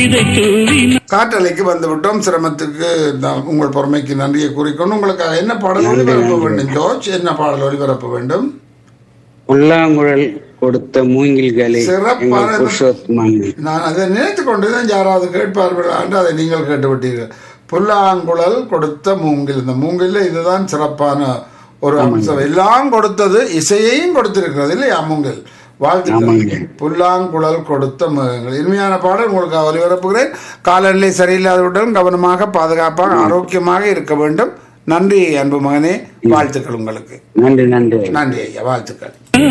இதை தூவி காற்றலைக்கு வந்து விட்டோம் சிரமத்துக்கு நான் உங்கள் பொறுமைக்கு நன்றியை கூறிக்கொண்டு உங்களுக்காக என்ன பாடல் ஒளிபரப்ப வேண்டும் ஜோர்ஜ் என்ன பாடல் ஒளிபரப்ப வேண்டும் புல்லாங்குழல் கொடுத்த மூங்கில்களே சிறப்பான- எங்கள் புருஷோத்தமன் நான் அதை நினைத்து கொண்டுதான் யாராவது கேட்பார்கள் என்று அதை நீங்கள் கேட்டுவிட்டீர்கள் புல்லாங்குழல் கொடுத்த மூங்கில் இந்த மூங்கில்ல இதுதான் சிறப்பான ஒரு அம்சம் எல்லாம் கொடுத்தது இசையையும் கொடுத்திருக்கிறது இல்லையா மூங்கில் வாழ்த்துக்கள் ஆமாங்க. புல்லாங்குழல் கொடுத்த முகங்கள் இனிமையான பாடல் உங்களுக்கு ஒலிபரப்புகிறேன் காலநிலை சரியில்லாதவுடன் கவனமாக பாதுகாப்பாக ஆரோக்கியமாக இருக்க வேண்டும் நன்றி அன்பு மகனே வாழ்த்துக்கள் உங்களுக்கு நன்றி நன்றி நன்றி ஐயா வாழ்த்துக்கள்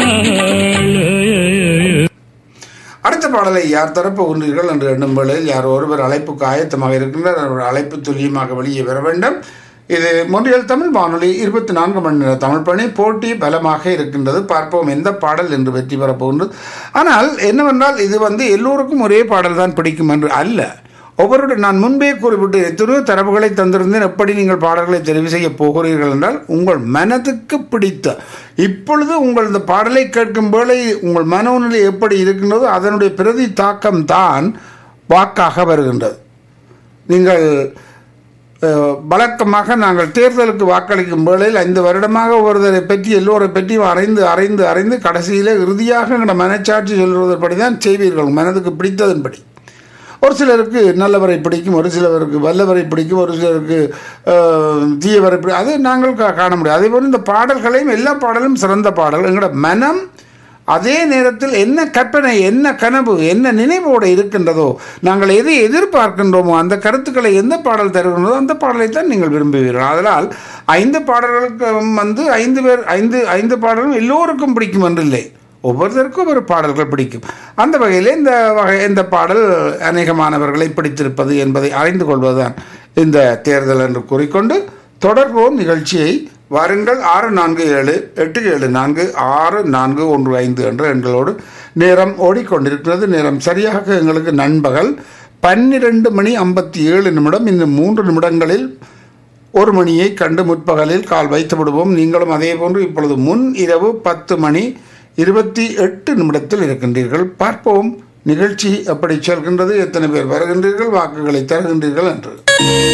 அடுத்த பாடலை யார் தரப்பு உண்டீர்கள் என்று எண்ணும் வேளையில் யார் ஒருவர் அழைப்புக்கு ஆயத்தமாக இருக்கின்றார் அவர் அழைப்பு துல்லியமாக வெளியே வர வேண்டும் இது மொன்றியல் தமிழ் வானொலி இருபத்தி நான்கு மணி நேர தமிழ் பணி போட்டி பலமாக இருக்கின்றது பார்ப்போம் எந்த பாடல் என்று வெற்றி பெறப் போகின்றது ஆனால் என்னவென்றால் இது வந்து எல்லோருக்கும் ஒரே பாடல் தான் பிடிக்கும் என்று அல்ல ஒவ்வொருடைய நான் முன்பே குறிப்பிட்டு எத்தனையோ தரவுகளை தந்திருந்தேன் எப்படி நீங்கள் பாடல்களை தெரிவு செய்ய போகிறீர்கள் என்றால் உங்கள் மனதுக்கு பிடித்த இப்பொழுது உங்கள் இந்த பாடலை கேட்கும் வேளை உங்கள் மனோநிலை எப்படி இருக்கின்றதோ அதனுடைய பிரதி தாக்கம் தான் வாக்காக வருகின்றது நீங்கள் அஹ், வழக்கமாக நாங்கள் தேர்தலுக்கு வாக்களிக்கும் வேளையில் ஐந்து வருடமாக ஒருவரை பற்றி எல்லோரை பற்றியும் அரைந்து அரைந்து அரைந்து கடைசியில் இறுதியாக எங்களோட மனச்சாட்சி சொல்வதன்படி தான் செய்வீர்கள் மனதுக்கு பிடித்ததன்படி ஒரு சிலருக்கு நல்லவரை பிடிக்கும் ஒரு சிலருக்கு வல்லவரை பிடிக்கும் ஒரு சிலருக்கு அஹ், தீயவரை பிடி அது நாங்கள் கா- காண முடியும் அதே போல் இந்த பாடல்களையும் எல்லா பாடலும் சிறந்த பாடல் எங்களோட மனம் அதே நேரத்தில் என்ன கற்பனை என்ன கனவு என்ன நினைவோடு இருக்கின்றதோ நாங்கள் எதை எதிர்பார்க்கின்றோமோ அந்த கருத்துக்களை எந்த பாடல் தருகின்றதோ அந்த பாடலை தான் நீங்கள் விரும்புவீர்கள் அதனால் ஐந்து பாடல்களுக்கு வந்து ஐந்து பேர் ஐந்து ஐந்து பாடலும் எல்லோருக்கும் பிடிக்கும் என்றில்லை ஒவ்வொருத்தருக்கும் ஒரு பாடல்கள் பிடிக்கும் அந்த வகையில் இந்த வகை இந்த பாடல் அநேகமானவர்களை பிடித்திருப்பது என்பதை அறிந்து கொள்வதுதான் இந்த தேர்தல் என்று கூறிக்கொண்டு தொடர்போம் நிகழ்ச்சியை வாருங்கள் ஆறு நான்கு ஏழு எட்டு ஏழு நான்கு ஆறு நான்கு ஒன்று ஐந்து என்ற எண்களோடு நேரம் ஓடிக்கொண்டிருக்கிறது நேரம் சரியாக எங்களுக்கு நண்பகல் பன்னிரண்டு மணி ஐம்பத்தி ஏழு நிமிடம் இன்னும் மூன்று நிமிடங்களில் ஒரு மணியை கண்டு முற்பகலில் கால் வைத்து விடுவோம் நீங்களும் அதே போன்று இப்பொழுது முன் இரவு பத்து மணி இருபத்தி எட்டு நிமிடத்தில் இருக்கின்றீர்கள் பார்ப்போம் நிகழ்ச்சி எப்படி செல்கின்றது எத்தனை பேர் வருகின்றீர்கள் வாக்குகளை தருகின்றீர்கள் என்று